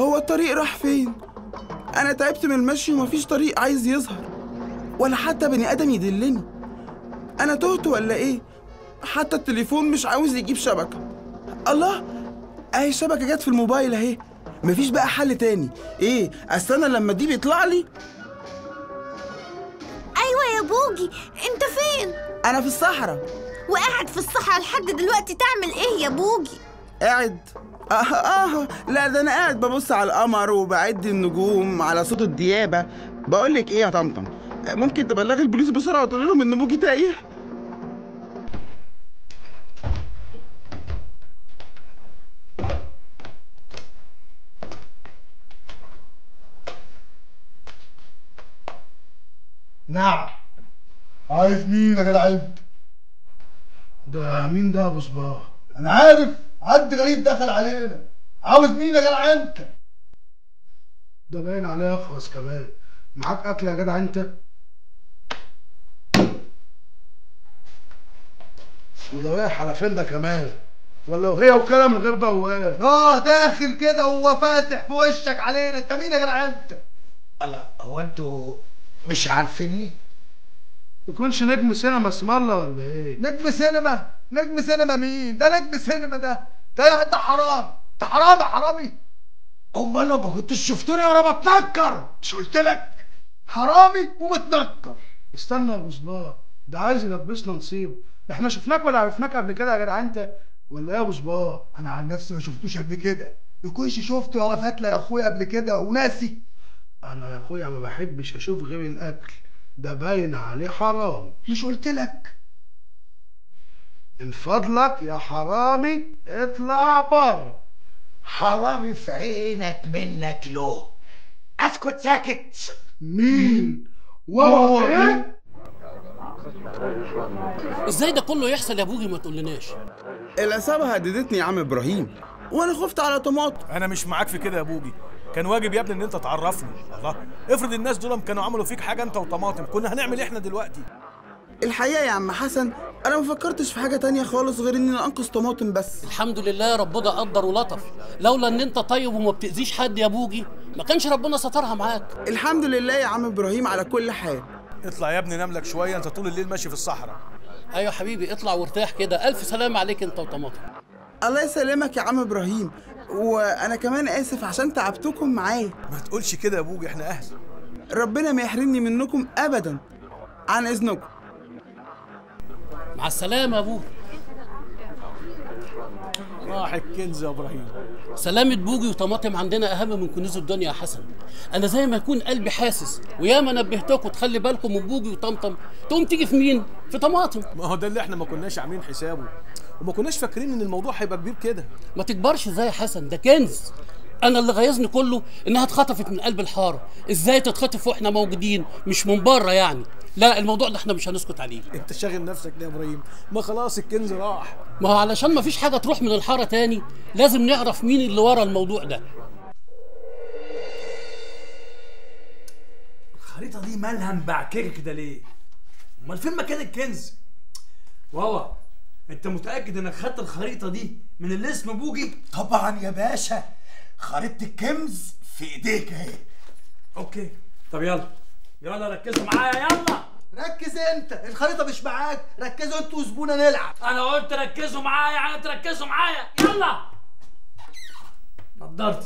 هو الطريق راح فين انا تعبت من المشي ومفيش طريق عايز يظهر ولا حتى بني ادم يدلني انا تهت ولا ايه حتى التليفون مش عاوز يجيب شبكه الله اهي الشبكه جت في الموبايل اهي مفيش بقى حل تاني ايه استنى لما دي بيطلع لي ايوه يا بوجي انت فين انا في الصحراء وقاعد في الصحراء لحد دلوقتي تعمل ايه يا بوجي قاعد آه, اه لا ده انا قاعد ببص على القمر وبعد النجوم على صوت الديابه بقول لك ايه يا طمطم ممكن تبلغي البوليس بسرعه وتقول لهم ان بوجي تايه نعم عايز مين يا جدع انت؟ ده مين ده يا ابو صباح؟ انا عارف حد غريب دخل علينا عاوز مين يا جدع انت؟ ده باين عليه اخرس كمان معاك اكل يا جدع انت؟ وده رايح على فين ده كمان؟ ولا هي وكاله من غير بواب اه داخل كده وهو فاتح في وشك علينا انت مين يا جدع انت؟ الله هو انتوا مش عارفيني يكونش نجم سينما اسم الله ولا ايه؟ نجم سينما نجم سينما مين ده نجم سينما ده ده ده حرام ده حرام يا حرامي امال لو ما كنتش شفتوني وانا بتنكر مش قلت لك حرامي ومتنكر استنى يا ابو صباح ده عايز يلبسنا نصيب احنا شفناك ولا عرفناك قبل كده يا جدع انت ولا ايه يا ابو صباح؟ انا عن نفسي ما شفتوش قبل كده يكونش شفته يا وفات يا اخويا قبل كده وناسي انا يا اخويا ما بحبش اشوف غير الاكل ده باين عليه حرام مش قلت لك من فضلك يا حرامي اطلع بره حرامي في عينك منك له اسكت ساكت مين وهو ايه ازاي ده كله يحصل يا بوجي ما تقولناش العصابه هددتني يا عم ابراهيم وانا خفت على طماطم انا مش معاك في كده يا بوجي كان واجب يا ابني ان انت تعرفني الله افرض الناس دول كانوا عملوا فيك حاجه انت وطماطم كنا هنعمل ايه احنا دلوقتي الحقيقه يا عم حسن انا ما فكرتش في حاجه تانية خالص غير اني انقذ طماطم بس الحمد لله ربنا قدر ولطف لولا ان انت طيب وما بتاذيش حد يا بوجي ما كانش ربنا سترها معاك الحمد لله يا عم ابراهيم على كل حال اطلع يا ابني نام لك شويه انت طول الليل ماشي في الصحراء ايوه حبيبي اطلع وارتاح كده الف سلام عليك انت وطماطم الله يسلمك يا عم ابراهيم وانا كمان اسف عشان تعبتكم معايا ما تقولش كده يا بوجي احنا اهل ربنا ما يحرمني منكم ابدا عن اذنكم مع السلامه يا بوجي راح الكنز يا ابراهيم سلامة بوجي وطماطم عندنا أهم من كنوز الدنيا يا حسن أنا زي ما يكون قلبي حاسس وياما نبهتكم تخلي بالكم من بوجي وطمطم تقوم تيجي في مين؟ في طماطم ما هو ده اللي احنا ما كناش عاملين حسابه وما كناش فاكرين ان الموضوع هيبقى كبير كده ما تكبرش ازاي يا حسن ده كنز انا اللي غيظني كله انها اتخطفت من قلب الحاره ازاي تتخطف واحنا موجودين مش من بره يعني لا الموضوع ده احنا مش هنسكت عليه انت شاغل نفسك ليه يا ابراهيم ما خلاص الكنز راح ما هو علشان ما فيش حاجه تروح من الحاره تاني لازم نعرف مين اللي ورا الموضوع ده الخريطة دي مالها مبعككة كده ليه؟ امال فين مكان الكنز؟ واوا انت متأكد انك خدت الخريطة دي من اللي اسمه بوجي؟ طبعا يا باشا خريطة الكنز في ايديك اهي اوكي طب يلا يلا ركزوا معايا يلا ركز انت الخريطة مش معاك ركزوا انتوا وزبونة نلعب انا قلت ركزوا معايا يعني تركزوا معايا يلا نضارتي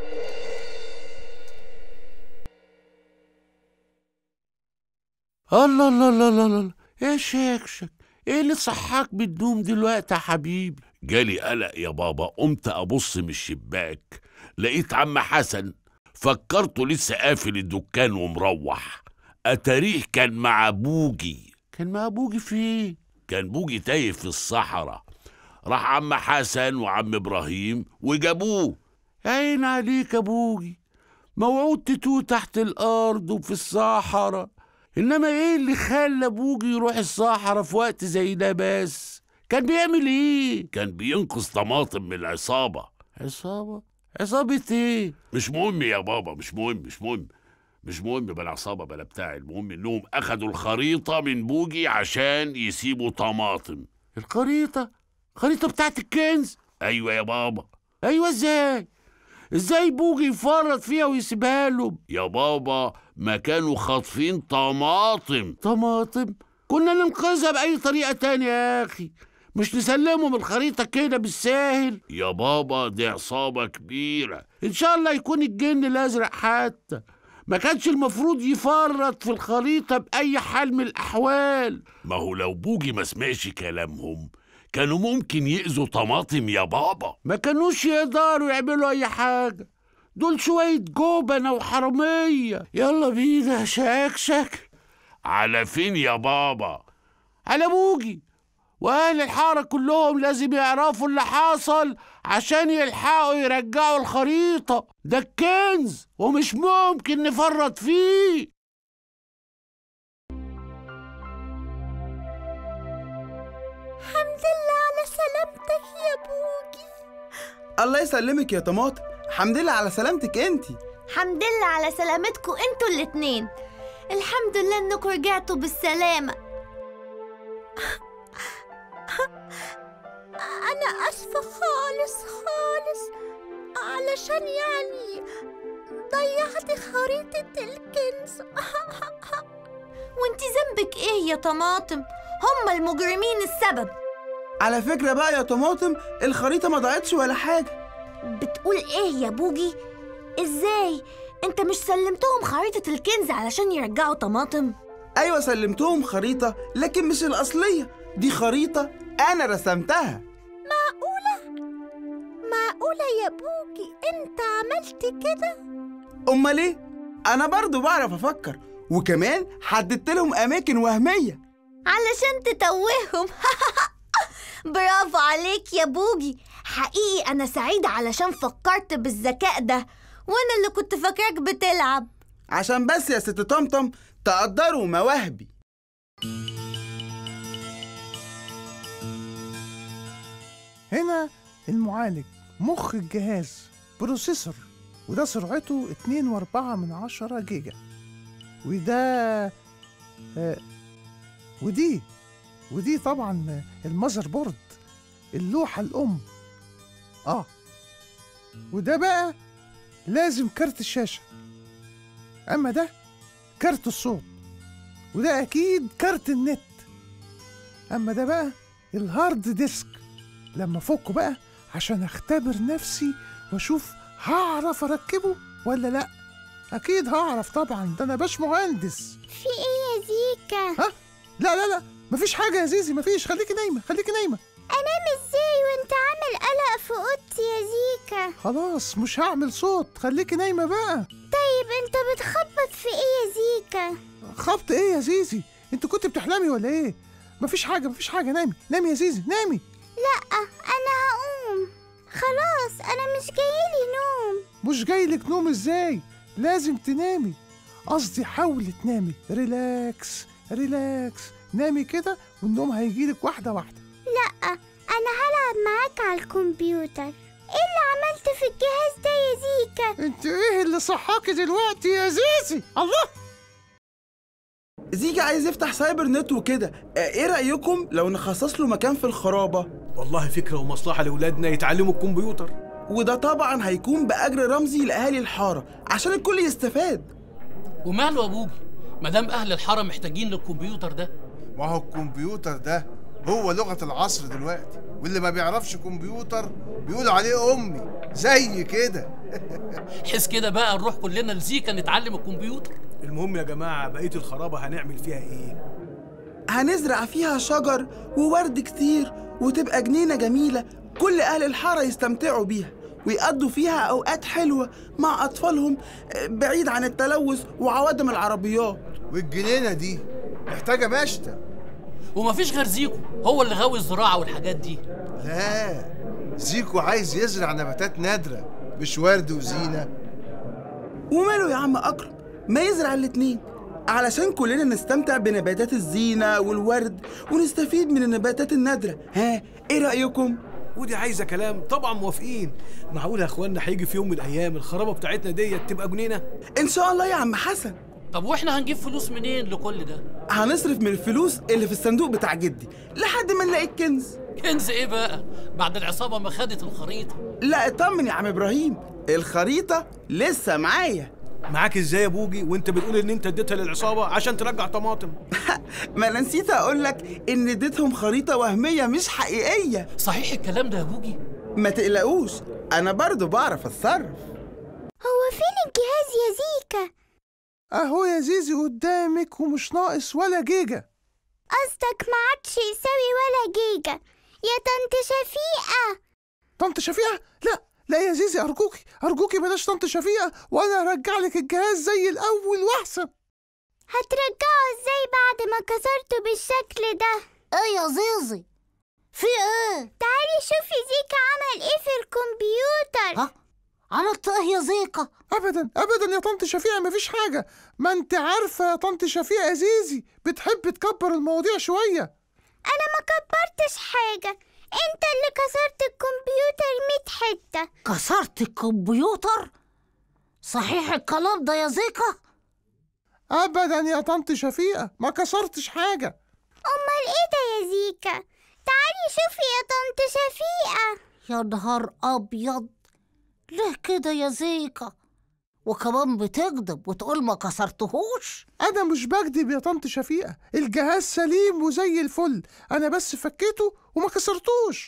الله الله الله الله الله ايه شكشك ايه اللي صحاك بالنوم دلوقتي يا حبيبي جالي قلق يا بابا قمت ابص من الشباك لقيت عم حسن فكرته لسه قافل الدكان ومروح اتاريه كان مع بوجي كان مع بوجي في ايه كان بوجي تايه في الصحراء راح عم حسن وعم ابراهيم وجابوه عين عليك يا بوجي موعود تتوه تحت الارض وفي الصحراء انما ايه اللي خلى بوجي يروح الصحراء في وقت زي ده بس كان بيعمل ايه كان بينقذ طماطم من العصابه عصابه عصابه ايه مش مهم يا بابا مش مهم مش مهم مش مهم بلا عصابه بلا بتاع المهم انهم اخدوا الخريطه من بوجي عشان يسيبوا طماطم الخريطه الخريطه بتاعت الكنز ايوه يا بابا ايوه ازاي ازاي بوجي يفرط فيها ويسيبها لهم يا بابا ما كانوا خاطفين طماطم طماطم كنا ننقذها بأي طريقة تانية يا أخي مش نسلمهم الخريطة كده بالساهل يا بابا دي عصابة كبيرة إن شاء الله يكون الجن الأزرق حتى ما كانش المفروض يفرط في الخريطة بأي حال من الأحوال ما هو لو بوجي ما سمعش كلامهم كانوا ممكن يأذوا طماطم يا بابا ما كانوش يقدروا يعملوا أي حاجة دول شوية جبنة وحرامية يلا بينا شكشك على فين يا بابا على بوجي واهل الحاره كلهم لازم يعرفوا اللي حصل عشان يلحقوا يرجعوا الخريطه ده الكنز ومش ممكن نفرط فيه الحمد لله على سلامتك يا بوجي الله يسلمك يا طماطم الحمد لله على سلامتك انتي الحمد لله على سلامتكم انتوا الاتنين الحمد لله انكم رجعتوا بالسلامة أنا آسفة خالص خالص علشان يعني ضيعت خريطة الكنز وانتي ذنبك ايه يا طماطم هما المجرمين السبب على فكرة بقى يا طماطم الخريطة ما ضاعتش ولا حاجة بتقول ايه يا بوجي ازاي انت مش سلمتهم خريطة الكنز علشان يرجعوا طماطم أيوة سلمتهم خريطة لكن مش الأصلية دي خريطة أنا رسمتها معقولة معقولة يا بوجي انت عملت كده أمال إيه؟ أنا برضو بعرف أفكر وكمان حددت لهم أماكن وهمية علشان تتوههم برافو عليك يا بوجي حقيقي انا سعيدة علشان فكرت بالذكاء ده وانا اللي كنت فاكراك بتلعب عشان بس يا ست طمطم تقدروا مواهبي هنا المعالج مخ الجهاز بروسيسور وده سرعته 2.4 من عشرة جيجا وده آه ودي ودي طبعا المذر بورد اللوحة الأم اه وده بقى لازم كارت الشاشة أما ده كارت الصوت وده أكيد كارت النت أما ده بقى الهارد ديسك لما أفكه بقى عشان أختبر نفسي وأشوف هعرف أركبه ولا لأ أكيد هعرف طبعا ده أنا باش مهندس في ايه يا زيكا ها لا لا لا مفيش حاجة يا زيزي مفيش خليكي نايمة خليكي نايمة انام ازاي وانت عامل قلق في اوضتي يا زيكا خلاص مش هعمل صوت خليكي نايمة بقى طيب انت بتخبط في ايه يا زيكا خبط ايه يا زيزي انت كنت بتحلمي ولا ايه مفيش حاجة مفيش حاجة نامي نامي يا زيزي نامي لا انا هقوم خلاص انا مش جايلي نوم مش جايلك نوم ازاي لازم تنامي قصدي حاولي تنامي ريلاكس ريلاكس نامي كده والنوم هيجيلك واحدة واحدة لا انا هلعب معاك على الكمبيوتر ايه اللي عملته في الجهاز ده يا زيكا انت ايه اللي صحاكي دلوقتي يا زيزي الله زيجا عايز يفتح سايبر نت وكده آه، ايه رأيكم لو نخصص له مكان في الخرابة والله فكرة ومصلحة لأولادنا يتعلموا الكمبيوتر وده طبعا هيكون بأجر رمزي لأهالي الحارة عشان الكل يستفاد وماله يا بوجي ما دام اهل الحاره محتاجين للكمبيوتر ده ما هو الكمبيوتر ده هو لغة العصر دلوقتي واللي ما بيعرفش كمبيوتر بيقولوا عليه أمي زي كده حس كده بقى نروح كلنا لزيكا نتعلم الكمبيوتر المهم يا جماعة بقية الخرابة هنعمل فيها إيه؟ هنزرع فيها شجر وورد كتير وتبقى جنينة جميلة كل أهل الحارة يستمتعوا بيها ويقضوا فيها أوقات حلوة مع أطفالهم آه، بعيد عن التلوث وعوادم العربيات والجنينة دي محتاجة مشتى ومفيش غير زيكو هو اللي غاوي الزراعه والحاجات دي لا زيكو عايز يزرع نباتات نادرة مش ورد وزينة وماله يا عم أكرم ما يزرع الاتنين علشان كلنا نستمتع بنباتات الزينة والورد ونستفيد من النباتات النادرة ها ايه رأيكم؟ ودي عايزة كلام طبعا موافقين معقول يا اخوانا هيجي في يوم من الأيام الخرابة بتاعتنا ديت تبقى جنينة؟ ان شاء الله يا عم حسن طب واحنا هنجيب فلوس منين لكل ده هنصرف من الفلوس اللي في الصندوق بتاع جدي لحد ما نلاقي الكنز كنز ايه بقى بعد العصابه ما خدت الخريطه لا اطمن يا عم ابراهيم الخريطة لسه معايا معاك ازاي يا بوجي وانت بتقول ان انت اديتها للعصابه عشان ترجع طماطم ما انا نسيت اقول لك ان اديتهم خريطة وهمية مش حقيقية صحيح الكلام ده يا بوجي ما تقلقوش انا برضو بعرف اتصرف هو فين الجهاز يا زيكا اهو يا زيزي قدامك ومش ناقص ولا جيجا قصدك ما عادش يساوي ولا جيجا يا طنط شفيقة طنط شفيقة لا لا يا زيزي ارجوكي ارجوكي بلاش طنط شفيقة وانا هرجع لك الجهاز زي الاول واحسن هترجعه ازاي بعد ما كسرته بالشكل ده ايه يا زيزي في ايه تعالي شوفي زيكا عمل ايه في الكمبيوتر ها عملت ايه يا زيكا ابدا ابدا يا طنط شفيقة مفيش حاجة ما انت عارفة يا طنط شفيقة يا زيزي بتحب تكبر المواضيع شوية انا ما كبرتش حاجة انت اللي كسرت الكمبيوتر ميت حتة كسرت الكمبيوتر صحيح الكلام ده يا زيكا ابدا يا طنط شفيقة ما كسرتش حاجة امال ايه ده يا زيكا تعالي شوفي يا طنط شفيقة يا نهار ابيض ليه كده يا زيكا وكمان بتكذب وتقول ما كسرتهوش انا مش بكدب يا طنط شفيقة الجهاز سليم وزي الفل انا بس فكيته وما كسرتوش